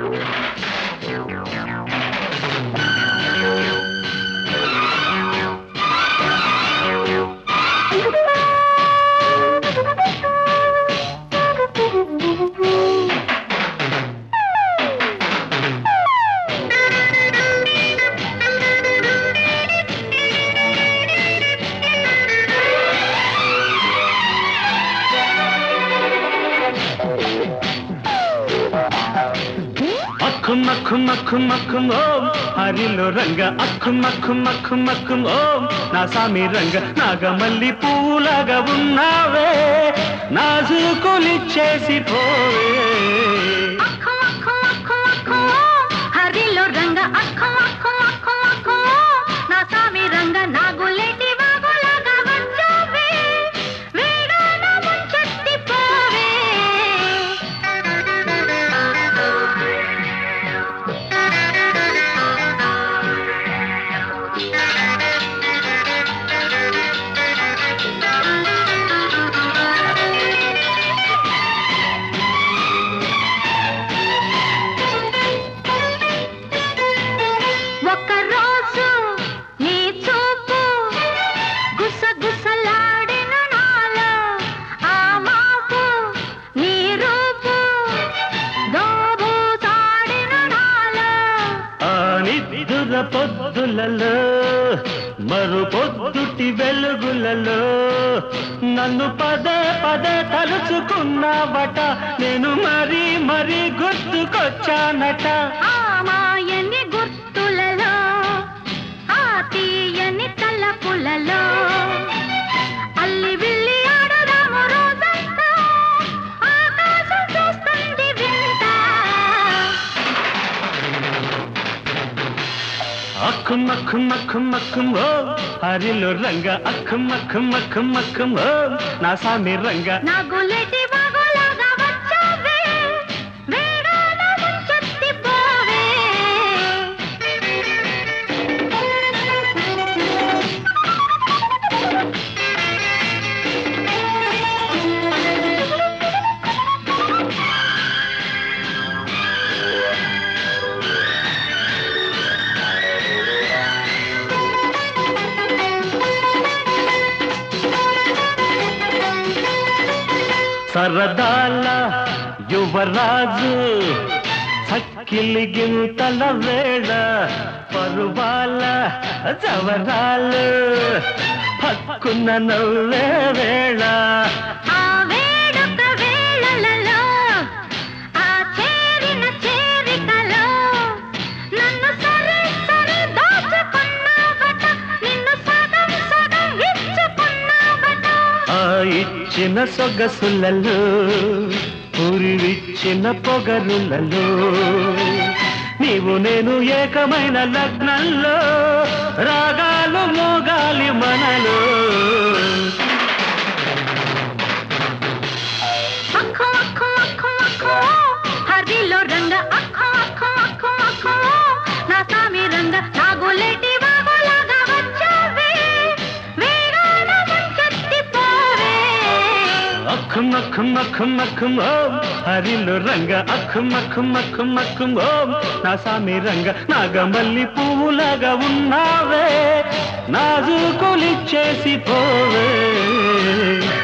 అక్కు మక్కు మక్కు మక్కు ఓం హరిలో రంగ అక్కు మక్కు మక్కు మక్కు ఓం నా సామి రంగ నాగమల్లి పూలాగా ఉన్నావే నాజుకులిచ్చేసి పోవే అక్కం అక్కం అక్కం అక్కం హరిలో రంగ అక్కం అక్కం అక్కం అక్కం నా సామి రంగ నాగులేటి వాగులాగా వచ్చావే వేగాన ముంచెత్తి పోవే ఒక్క రోజు నీ చూపు గుసగుసలాడిన నాలో ఆ మాపు నీ రూపు దోబూసాడిన నాలో ఆ నిద్దుర పొద్దులలో మరు పొద్దుటి వెలుగులలో నన్ను పదే పదే తలుచుకున్నావట నేను మరీ మరీ గుర్తుకొచ్చానట ఆ మాయని గుర్తులలో ఆ తీయని తలపులలో అల్లి విల్లి ఆడదాము రోజంతా ఆకాశం చూస్తుంది వింత అక్కు మక్కు మక్కు మక్కు ఓ హరిలో రంగ అక్కు మక్కు మక్కు మక్కు ఓ నా సామి రంగ నా గుల్లెటి బాగులాగా వచ్చావే వేగాన ముంచెత్తి పోవే సరదాల యువరాజు చక్కిలి గింతల వేళ పరువాల జవరాలు పక్కున్న నవ్వే వేళ ఆ వేడుక వేళలలో ఆ చేరిన చేరికలో నన్ను సరే సరే దాచుకున్నావట నిన్ను సగం సగం ఇచ్చుకున్నావట ఆ ఇచ్చిన సొగసులలో పురివిచ్చిన పొగరులలో నీవు నేను ఏకమైన లగ్నంలో రాగాలు మోగాలి మనలో అక్కో అక్కో అక్కో అక్కో హరిలో రంగ అక్కో అక్కో అక్కో అక్కో నా సామి రంగ నా గులేటి బాగులాగా వచ్చావే వేగాన ముంచెత్తి పోవే అక్కు మక్కు మక్కు మక్కు ఓం హరిలో రంగ అక్కు మక్కు మక్కు మక్కు ఓం నా సామి రంగ నాగమల్లి పువ్వులాగా ఉన్నావే నాజుకులిచ్చేసి పోవే